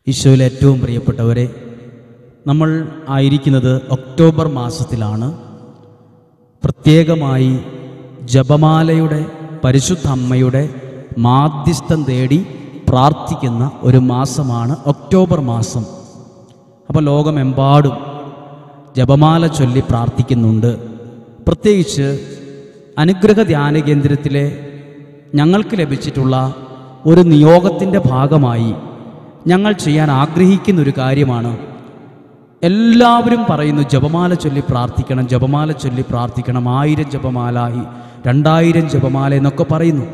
ഈശോയിൽ ഏറ്റവും പ്രിയപ്പെട്ടവരെ നമ്മൾ ആയിരിക്കുന്നത് ഒക്ടോബർ മാസത്തിലാണ് പ്രത്യേകമായി ജപമാലയുടെ പരിശുദ്ധ അമ്മയുടെ മാധ്യസ്ഥം തേടി പ്രാർത്ഥിക്കുന്ന ഒരു മാസമാണ് ഒക്ടോബർ മാസം അപ്പോൾ ലോകമെമ്പാടും ജപമാല ചൊല്ലി പ്രാർത്ഥിക്കുന്നുണ്ട് പ്രത്യേകിച്ച് അനുഗ്രഹ ധ്യാന കേന്ദ്രത്തിലെ ഞങ്ങൾക്ക് ലഭിച്ചിട്ടുള്ള ഒരു നിയോഗത്തിൻ്റെ ഭാഗമായി ഞങ്ങൾ ചെയ്യാൻ ആഗ്രഹിക്കുന്ന ഒരു കാര്യമാണ് എല്ലാവരും പറയുന്നു ജപമാല ചൊല്ലി പ്രാർത്ഥിക്കണം ജപമാല ചൊല്ലി പ്രാർത്ഥിക്കണം ആയിരം ജപമാല ഈ രണ്ടായിരം ജപമാല എന്നൊക്കെ പറയുന്നു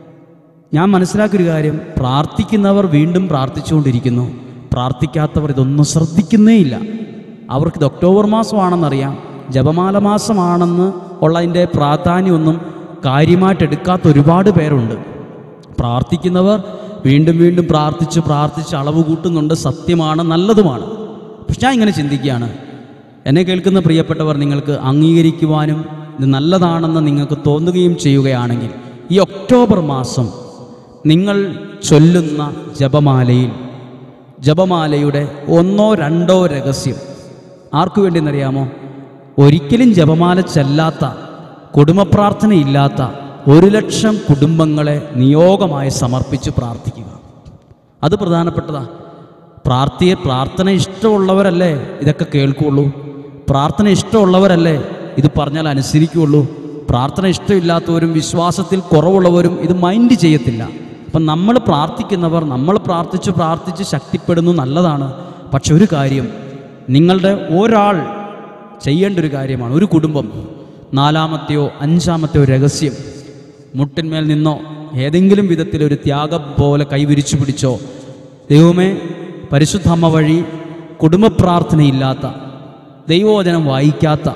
ഞാൻ മനസ്സിലാക്കിയൊരു കാര്യം പ്രാർത്ഥിക്കുന്നവർ വീണ്ടും പ്രാർത്ഥിച്ചുകൊണ്ടിരിക്കുന്നു പ്രാർത്ഥിക്കാത്തവർ ഇതൊന്നും ശ്രദ്ധിക്കുന്നേയില്ല അവർക്കിത് ഒക്ടോബർ മാസമാണെന്നറിയാം ജപമാല മാസമാണെന്ന് ഉള്ളതിൻ്റെ പ്രാധാന്യമൊന്നും കാര്യമായിട്ട് എടുക്കാത്ത ഒരുപാട് പേരുണ്ട് പ്രാർത്ഥിക്കുന്നവർ വീണ്ടും വീണ്ടും പ്രാർത്ഥിച്ച് പ്രാർത്ഥിച്ച് അളവ് കൂട്ടുന്നുണ്ട് സത്യമാണ് നല്ലതുമാണ് പക്ഷെ ഞാൻ ഇങ്ങനെ ചിന്തിക്കുകയാണ് എന്നെ കേൾക്കുന്ന പ്രിയപ്പെട്ടവർ നിങ്ങൾക്ക് അംഗീകരിക്കുവാനും ഇത് നല്ലതാണെന്ന് നിങ്ങൾക്ക് തോന്നുകയും ചെയ്യുകയാണെങ്കിൽ ഈ ഒക്ടോബർ മാസം നിങ്ങൾ ചൊല്ലുന്ന ജപമാലയിൽ ജപമാലയുടെ ഒന്നോ രണ്ടോ രഹസ്യം ആർക്കു വേണ്ടിയെന്നറിയാമോ ഒരിക്കലും ജപമാല ചെല്ലാത്ത കുടുംബപ്രാർത്ഥനയില്ലാത്ത ഒരു ലക്ഷം കുടുംബങ്ങളെ നിയോഗമായി സമർപ്പിച്ച് പ്രാർത്ഥിക്കുക അത് പ്രധാനപ്പെട്ടതാ പ്രാർത്ഥിയെ പ്രാർത്ഥന ഇഷ്ടമുള്ളവരല്ലേ ഇതൊക്കെ കേൾക്കുള്ളൂ പ്രാർത്ഥന ഇഷ്ടമുള്ളവരല്ലേ ഇത് പറഞ്ഞാൽ അനുസരിക്കുകയുള്ളൂ പ്രാർത്ഥന ഇഷ്ടമില്ലാത്തവരും വിശ്വാസത്തിൽ കുറവുള്ളവരും ഇത് മൈൻഡ് ചെയ്യത്തില്ല അപ്പം നമ്മൾ പ്രാർത്ഥിക്കുന്നവർ നമ്മൾ പ്രാർത്ഥിച്ച് പ്രാർത്ഥിച്ച് ശക്തിപ്പെടുന്നു നല്ലതാണ് പക്ഷെ ഒരു കാര്യം നിങ്ങളുടെ ഒരാൾ ചെയ്യേണ്ട ഒരു കാര്യമാണ് ഒരു കുടുംബം നാലാമത്തെയോ അഞ്ചാമത്തെയോ രഹസ്യം മുട്ടിന്മേൽ നിന്നോ ഏതെങ്കിലും വിധത്തിൽ ഒരു ത്യാഗം പോലെ കൈവിരിച്ചു പിടിച്ചോ ദൈവമേ പരിശുദ്ധമ്മ വഴി കുടുംബ പ്രാർത്ഥനയില്ലാത്ത ദൈവവചനം വായിക്കാത്ത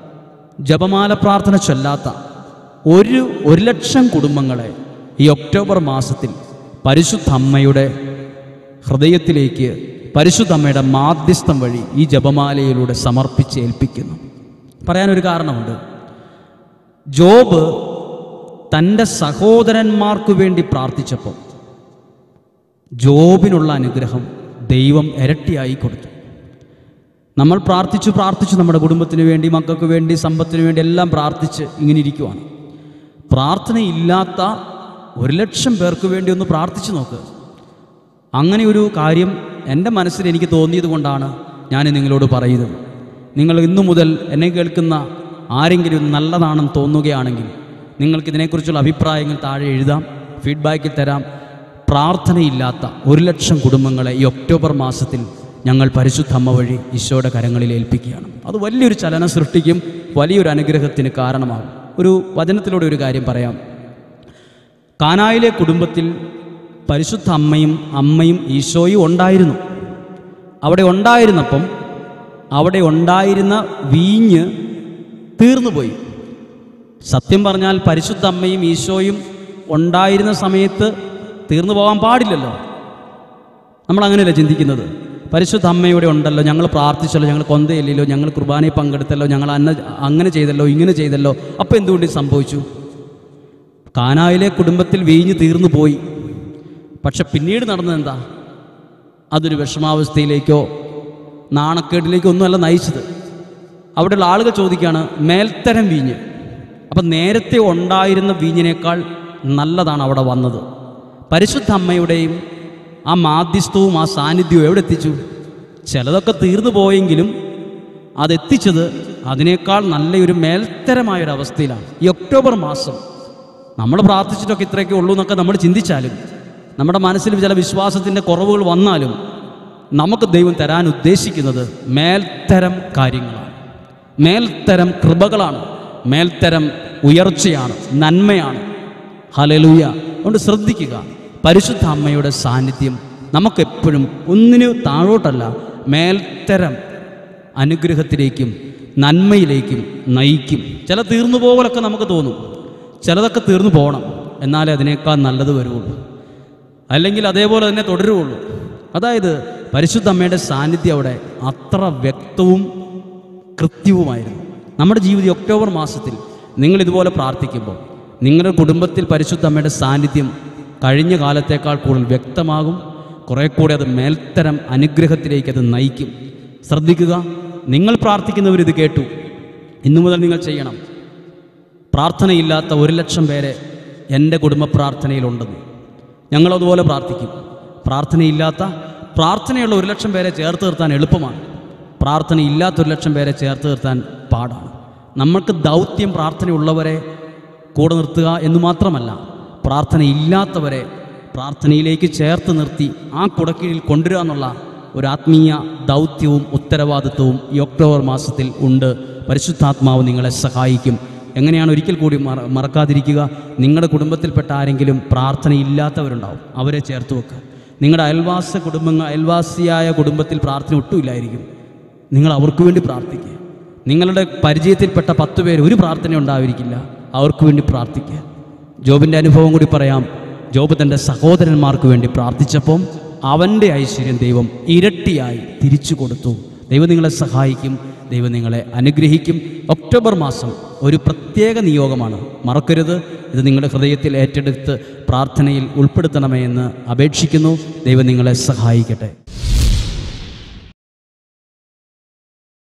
ജപമാല പ്രാർത്ഥന ചൊല്ലാത്ത ഒരു ഒരു ലക്ഷം കുടുംബങ്ങളെ ഈ ഒക്ടോബർ മാസത്തിൽ പരിശുദ്ധ അമ്മയുടെ ഹൃദയത്തിലേക്ക് പരിശുദ്ധ അമ്മയുടെ മാധ്യസ്ഥം വഴി ഈ ജപമാലയിലൂടെ സമർപ്പിച്ച് ഏൽപ്പിക്കുന്നു പറയാനൊരു കാരണമുണ്ട് ജോബ് തൻ്റെ സഹോദരന്മാർക്ക് വേണ്ടി പ്രാർത്ഥിച്ചപ്പോൾ ജോബിനുള്ള അനുഗ്രഹം ദൈവം ഇരട്ടിയായി കൊടുത്തു നമ്മൾ പ്രാർത്ഥിച്ചു പ്രാർത്ഥിച്ചു നമ്മുടെ കുടുംബത്തിന് വേണ്ടി മക്കൾക്ക് വേണ്ടി സമ്പത്തിന് വേണ്ടി എല്ലാം പ്രാർത്ഥിച്ച് ഇങ്ങനെ ഇരിക്കുവാണ് പ്രാർത്ഥനയില്ലാത്ത ഒരു ലക്ഷം പേർക്ക് വേണ്ടി ഒന്ന് പ്രാർത്ഥിച്ചു നോക്ക് അങ്ങനെ ഒരു കാര്യം എൻ്റെ മനസ്സിൽ എനിക്ക് തോന്നിയത് കൊണ്ടാണ് ഞാൻ നിങ്ങളോട് പറയുന്നത് നിങ്ങൾ ഇന്നു മുതൽ എന്നെ കേൾക്കുന്ന ആരെങ്കിലും നല്ലതാണെന്ന് തോന്നുകയാണെങ്കിൽ നിങ്ങൾക്ക് ഇതിനെക്കുറിച്ചുള്ള അഭിപ്രായങ്ങൾ താഴെ എഴുതാം ഫീഡ്ബാക്കിൽ തരാം പ്രാർത്ഥനയില്ലാത്ത ഒരു ലക്ഷം കുടുംബങ്ങളെ ഈ ഒക്ടോബർ മാസത്തിൽ ഞങ്ങൾ പരിശുദ്ധ അമ്മ വഴി ഈശോയുടെ കരങ്ങളിൽ ഏൽപ്പിക്കുകയാണ് അത് വലിയൊരു ചലനം സൃഷ്ടിക്കും വലിയൊരു അനുഗ്രഹത്തിന് കാരണമാകും ഒരു വചനത്തിലൂടെ ഒരു കാര്യം പറയാം കാനായിലെ കുടുംബത്തിൽ പരിശുദ്ധ അമ്മയും അമ്മയും ഈശോയും ഉണ്ടായിരുന്നു അവിടെ ഉണ്ടായിരുന്നപ്പം അവിടെ ഉണ്ടായിരുന്ന വീഞ്ഞ് തീർന്നുപോയി സത്യം പറഞ്ഞാൽ പരിശുദ്ധ അമ്മയും ഈശോയും ഉണ്ടായിരുന്ന സമയത്ത് തീർന്നു പോകാൻ പാടില്ലല്ലോ നമ്മൾ അങ്ങനെയല്ല ചിന്തിക്കുന്നത് പരിശുദ്ധ അമ്മയുടെ ഉണ്ടല്ലോ ഞങ്ങൾ പ്രാർത്ഥിച്ചല്ലോ ഞങ്ങൾ കൊന്തയില്ലല്ലോ ഞങ്ങൾ കുർബാനയിൽ പങ്കെടുത്തല്ലോ ഞങ്ങൾ അന്ന അങ്ങനെ ചെയ്തല്ലോ ഇങ്ങനെ ചെയ്തല്ലോ അപ്പോൾ എന്തുകൊണ്ട് ഇത് സംഭവിച്ചു കാനായിലെ കുടുംബത്തിൽ വീഞ്ഞ് തീർന്നു പോയി പക്ഷെ പിന്നീട് നടന്നത് എന്താ അതൊരു വിഷമാവസ്ഥയിലേക്കോ നാണക്കേടിലേക്കോ ഒന്നുമല്ല നയിച്ചത് അവിടെയുള്ള ആളുകൾ ചോദിക്കുകയാണ് മേൽത്തരം വീഞ്ഞ് അപ്പം നേരത്തെ ഉണ്ടായിരുന്ന വീഞ്ഞിനേക്കാൾ നല്ലതാണ് അവിടെ വന്നത് പരിശുദ്ധ അമ്മയുടെയും ആ മാധ്യസ്ഥവും ആ സാന്നിധ്യവും എവിടെ എത്തിച്ചു ചിലതൊക്കെ തീർന്നു പോയെങ്കിലും അതെത്തിച്ചത് അതിനേക്കാൾ നല്ലൊരു മേൽത്തരമായൊരവസ്ഥയിലാണ് ഈ ഒക്ടോബർ മാസം നമ്മൾ പ്രാർത്ഥിച്ചിട്ടൊക്കെ ഇത്രയൊക്കെ ഉള്ളൂ എന്നൊക്കെ നമ്മൾ ചിന്തിച്ചാലും നമ്മുടെ മനസ്സിൽ ചില വിശ്വാസത്തിൻ്റെ കുറവുകൾ വന്നാലും നമുക്ക് ദൈവം തരാൻ ഉദ്ദേശിക്കുന്നത് മേൽത്തരം കാര്യങ്ങളാണ് മേൽത്തരം കൃപകളാണ് മേൽത്തരം ഉയർച്ചയാണ് നന്മയാണ് ഹലലൂയ അതുകൊണ്ട് ശ്രദ്ധിക്കുക പരിശുദ്ധ അമ്മയുടെ സാന്നിധ്യം നമുക്കെപ്പോഴും ഒന്നിനു താഴോട്ടല്ല മേൽത്തരം അനുഗ്രഹത്തിലേക്കും നന്മയിലേക്കും നയിക്കും ചില തീർന്നു പോകലൊക്കെ നമുക്ക് തോന്നും ചിലതൊക്കെ തീർന്നു പോകണം എന്നാലേ അതിനേക്കാൾ നല്ലത് വരുള്ളൂ അല്ലെങ്കിൽ അതേപോലെ തന്നെ തുടരുകയുള്ളൂ അതായത് പരിശുദ്ധ അമ്മയുടെ സാന്നിധ്യം അവിടെ അത്ര വ്യക്തവും കൃത്യവുമായിരുന്നു നമ്മുടെ ജീവിതം ഒക്ടോബർ മാസത്തിൽ നിങ്ങൾ ഇതുപോലെ പ്രാർത്ഥിക്കുമ്പോൾ നിങ്ങളുടെ കുടുംബത്തിൽ പരിശുദ്ധ അമ്മയുടെ സാന്നിധ്യം കഴിഞ്ഞ കാലത്തേക്കാൾ കൂടുതൽ വ്യക്തമാകും കുറേ കൂടെ അത് മേൽത്തരം അനുഗ്രഹത്തിലേക്ക് അത് നയിക്കും ശ്രദ്ധിക്കുക നിങ്ങൾ പ്രാർത്ഥിക്കുന്നവർ ഇത് കേട്ടു ഇന്നു മുതൽ നിങ്ങൾ ചെയ്യണം പ്രാർത്ഥനയില്ലാത്ത ഒരു ലക്ഷം പേരെ എൻ്റെ കുടുംബ പ്രാർത്ഥനയിലുണ്ടെന്ന് ഞങ്ങളതുപോലെ പ്രാർത്ഥിക്കും പ്രാർത്ഥനയില്ലാത്ത പ്രാർത്ഥനയുള്ള ഒരു ലക്ഷം പേരെ ചേർത്ത് നിർത്താൻ എളുപ്പമാണ് പ്രാർത്ഥനയില്ലാത്ത ഒരു ലക്ഷം പേരെ ചേർത്ത് നിർത്താൻ പാടാണ് നമ്മൾക്ക് ദൗത്യം പ്രാർത്ഥനയുള്ളവരെ കൂടെ നിർത്തുക എന്ന് മാത്രമല്ല പ്രാർത്ഥനയില്ലാത്തവരെ പ്രാർത്ഥനയിലേക്ക് ചേർത്ത് നിർത്തി ആ കുടക്കീഴിൽ കൊണ്ടുവരിക എന്നുള്ള ഒരു ആത്മീയ ദൗത്യവും ഉത്തരവാദിത്വവും ഈ ഒക്ടോബർ മാസത്തിൽ ഉണ്ട് പരിശുദ്ധാത്മാവ് നിങ്ങളെ സഹായിക്കും എങ്ങനെയാണ് ഒരിക്കൽ കൂടി മറ മറക്കാതിരിക്കുക നിങ്ങളുടെ കുടുംബത്തിൽപ്പെട്ട ആരെങ്കിലും പ്രാർത്ഥനയില്ലാത്തവരുണ്ടാവും അവരെ ചേർത്ത് വെക്കുക നിങ്ങളുടെ അയൽവാസ കുടുംബങ്ങൾ അയൽവാസിയായ കുടുംബത്തിൽ പ്രാർത്ഥന ഒട്ടുമില്ലായിരിക്കും നിങ്ങൾ അവർക്ക് വേണ്ടി പ്രാർത്ഥിക്കുക നിങ്ങളുടെ പരിചയത്തിൽപ്പെട്ട പത്ത് പേര് ഒരു പ്രാർത്ഥന ഉണ്ടായിരിക്കില്ല അവർക്ക് വേണ്ടി പ്രാർത്ഥിക്കുക ജോബിൻ്റെ അനുഭവം കൂടി പറയാം ജോബ് തൻ്റെ സഹോദരന്മാർക്ക് വേണ്ടി പ്രാർത്ഥിച്ചപ്പം അവൻ്റെ ഐശ്വര്യം ദൈവം ഇരട്ടിയായി തിരിച്ചു കൊടുത്തു ദൈവം നിങ്ങളെ സഹായിക്കും ദൈവം നിങ്ങളെ അനുഗ്രഹിക്കും ഒക്ടോബർ മാസം ഒരു പ്രത്യേക നിയോഗമാണ് മറക്കരുത് ഇത് നിങ്ങളുടെ ഹൃദയത്തിൽ ഏറ്റെടുത്ത് പ്രാർത്ഥനയിൽ ഉൾപ്പെടുത്തണമേ എന്ന് അപേക്ഷിക്കുന്നു ദൈവം നിങ്ങളെ സഹായിക്കട്ടെ